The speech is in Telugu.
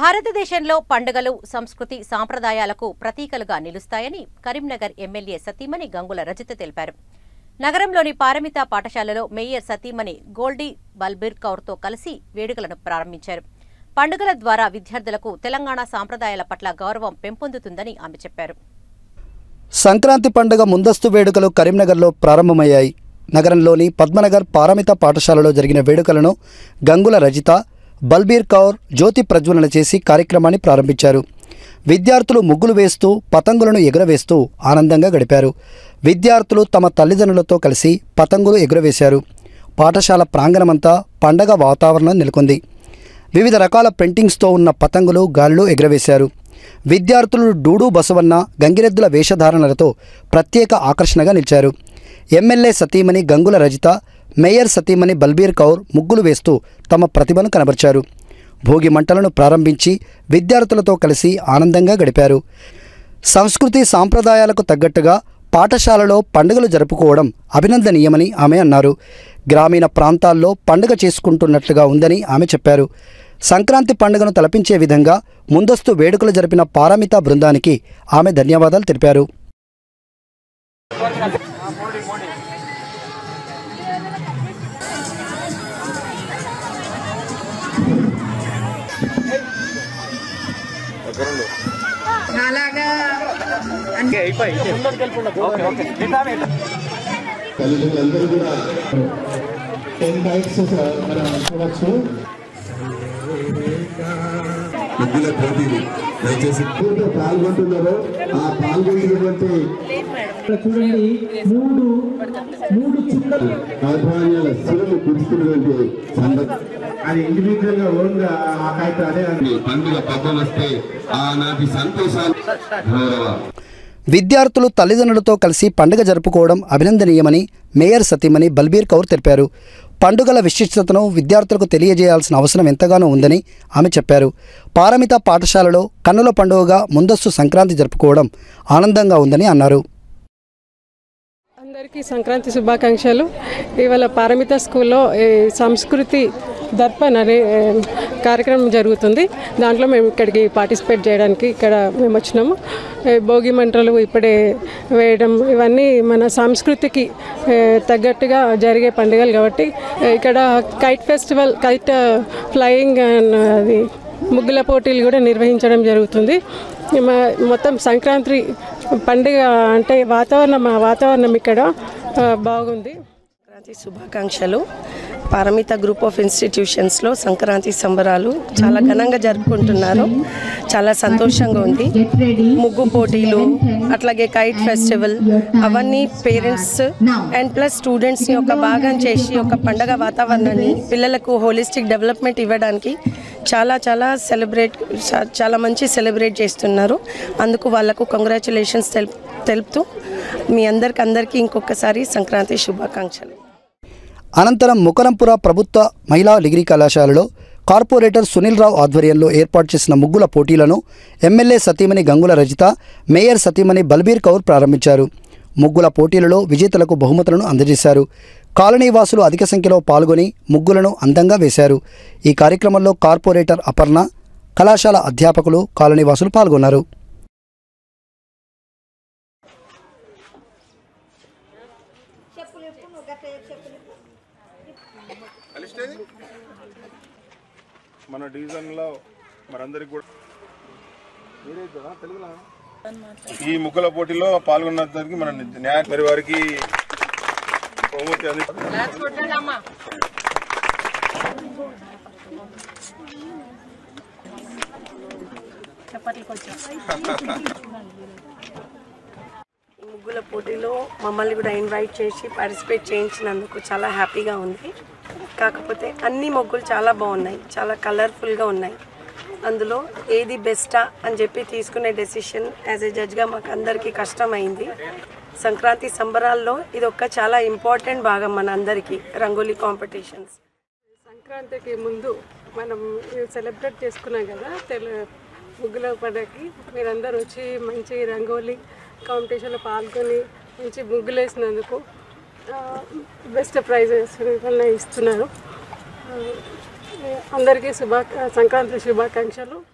భారతదేశంలో పండుగలు సంస్కృతి సాంప్రదాయాలకు ప్రతీకలుగా నిలుస్తాయని కరీంనగర్ ఎమ్మెల్యే సతీమణి గంగుల రజిత తెలిపారు నగరంలోని పారమిత పాఠశాలలో మేయర్ సతీమణి గోల్డీ బల్బీర్ కౌర్తో కలిసి వేడుకలను ప్రారంభించారు పండుగల ద్వారా విద్యార్థులకు తెలంగాణ సాంప్రదాయాల పట్ల గౌరవం పెంపొందుతుందని ఆమె చెప్పారు సంక్రాంతి పండుగ ముందస్తు వేడుకలు కరీంనగర్లో ప్రారంభమయ్యాయి నగరంలోని పద్మనగర్ పారమిత పాఠశాలలో జరిగిన వేడుకలను గంగుల రజిత బల్బీర్ కౌర్ జ్యోతి ప్రజ్వలన చేసి కార్యక్రమాన్ని ప్రారంభించారు విద్యార్థులు ముగ్గులు వేస్తూ పతంగులను ఎగురవేస్తూ ఆనందంగా గడిపారు విద్యార్థులు తమ తల్లిదండ్రులతో కలిసి పతంగులు ఎగురవేశారు పాఠశాల ప్రాంగణమంతా పండగ వాతావరణం నెలకొంది వివిధ రకాల ప్రింటింగ్స్తో ఉన్న పతంగులు గాలిలో ఎగురవేశారు విద్యార్థులు డూడు బసవన్న గంగిరెద్దుల వేషధారణలతో ప్రత్యేక ఆకర్షణగా నిలిచారు ఎమ్మెల్యే సతీమణి గంగుల రజిత మేయర్ సతీమణి బల్బీర్ కౌర్ ముగ్గులు వేస్తూ తమ ప్రతిభను కనబర్చారు భోగి మంటలను ప్రారంభించి విద్యార్థులతో కలిసి ఆనందంగా గడిపారు సంస్కృతి సాంప్రదాయాలకు తగ్గట్టుగా పాఠశాలలో పండుగలు జరుపుకోవడం అభినందనీయమని ఆమె అన్నారు గ్రామీణ ప్రాంతాల్లో పండుగ చేసుకుంటున్నట్లుగా ఉందని ఆమె చెప్పారు సంక్రాంతి పండుగను తలపించే విధంగా ముందస్తు వేడుకలు జరిపిన పారమిత బృందానికి ఆమె ధన్యవాదాలు తెలిపారు అలాగా తల్లిదండ్రులందరూ కూడా టెన్ బైక్స్ మనం చూడొచ్చు ముగ్గుల పోటీలు దయచేసి పూర్తిగా పాల్గొంటున్నారో ఆ పాల్గొంటున్నటువంటి ఇక్కడ చూడండి మూడు మూడు చుక్కలు ఆధ్వర్యాల శివులు కురుస్తున్నటువంటి సందర్భం అది ఇండివిజువల్ గా ఓన్ గా ఆ కాగితం అదే పండుగ పబ్బం వస్తే ఆనాటి సంతోషాలు గౌరవ విద్యార్థులు తల్లిదండ్రులతో కలిసి పండుగ జరుపుకోవడం అభినందనీయమని మేయర్ సతీమణి బల్బీర్ కౌర్ తెలిపారు పండుగల విశిష్టతను విద్యార్థులకు తెలియజేయాల్సిన అవసరం ఎంతగానో ఉందని ఆమె చెప్పారు పారమిత పాఠశాలలో కన్నుల పండుగగా ముందస్తు సంక్రాంతి జరుపుకోవడం ఆనందంగా ఉందని అన్నారు అందరికీ సంక్రాంతి శుభాకాంక్షలు ఇవాళ పారమిత స్కూల్లో ఈ సంస్కృతి దర్పణ్ అనే ఏ, కార్యక్రమం జరుగుతుంది దాంట్లో మేము ఇక్కడికి పార్టిసిపేట్ చేయడానికి ఇక్కడ మేము వచ్చినాము ఏ, భోగి మంటలు ఇప్పుడే వేయడం ఇవన్నీ మన సంస్కృతికి ఏ, తగ్గట్టుగా జరిగే పండుగలు కాబట్టి ఏ, ఇక్కడ kite festival kite flying and అది ముగ్గుల పోటీలు కూడా నిర్వహించడం జరుగుతుంది మ- మొత్తం సంక్రాంతి పండుగ అంటే వాతావరణం ఆ వాతావరణం ఇక్కడ ఆ, బాగుంది సంక్రాంతి శుభాకాంక్షలు పారమిత గ్రూప్ ఆఫ్ ఇన్స్టిట్యూషన్స్లో సంక్రాంతి సంబరాలు చాలా ఘనంగా జరుపుకుంటున్నారు చాలా సంతోషంగా ఉంది ముగ్గు పోటీలు అట్లాగే కైట్ ఫెస్టివల్ అవన్నీ పేరెంట్స్ అండ్ ప్లస్ స్టూడెంట్స్ని ఒక భాగం చేసి ఒక పండగ వాతావరణాన్ని పిల్లలకు హోలిస్టిక్ డెవలప్మెంట్ ఇవ్వడానికి చాలా చాలా సెలబ్రేట్ చా- చాలా మంచి సెలబ్రేట్ చేస్తున్నారు అందుకు వాళ్ళకు కంగ్రాచులేషన్స్ తెలు తెలుపుతూ మీ అందరికి అందరికీ ఇంకొకసారి సంక్రాంతి శుభాకాంక్షలు అనంతరం ముకరంపుర ప్రభుత్వ మహిళా డిగ్రీ కళాశాలలో కార్పొరేటర్ సునీల్ రావు ఆధ్వర్యంలో ఏర్పాటు చేసిన ముగ్గుల పోటీలను ఎమ్మెల్యే సతీమణి గంగుల రజిత మేయర్ సతీమణి బల్బీర్ కౌర్ ప్రారంభించారు ముగ్గుల పోటీలలో విజేతలకు బహుమతులను అందజేశారు కాలనీ వాసులు అధిక సంఖ్యలో పాల్గొని ముగ్గులను అందంగా వేశారు ఈ కార్యక్రమంలో కార్పొరేటర్ అపర్ణ కళాశాల అధ్యాపకులు కాలనీ వాసులు పాల్గొన్నారు మన డివిజన్లో మనందరికి కూడా ఈ ముగ్గుల పోటీలో పాల్గొన్నందుకు మన న్యాయ మరి వారికి బహుమతి అంది ఈ ముగ్గుల పోటీలో మమ్మల్ని కూడా ఇన్వైట్ చేసి పార్టిసిపేట్ చేయించినందుకు చాలా హ్యాపీగా ఉంది కాకపోతే అన్ని ముగ్గులు చాలా బాగున్నాయి చాలా కలర్ఫుల్గా ఉన్నాయి అందులో ఏది బెస్టా అని చెప్పి తీసుకునే డెసిషన్ యాజ్ ఏ జడ్జ్గా మాకు అందరికీ కష్టమైంది సంక్రాంతి సంబరాల్లో ఇది ఒక చాలా ఇంపార్టెంట్ భాగం మన అందరికీ రంగోలీ కాంపిటీషన్స్ సంక్రాంతికి ముందు మనం ఇవి సెలబ్రేట్ చేసుకున్నాం కదా తెలు ముగ్గుల పండుగకి మీరందరూ వచ్చి మంచి రంగోలీ కాంపిటీషన్లో పాల్గొని మంచి ముగ్గులు వేసినందుకు బెస్ట్ ప్రైజెస్ ఇస్తున్నారు ఆ, అందరికీ శుభా సంక్రాంతి శుభాకాంక్షలు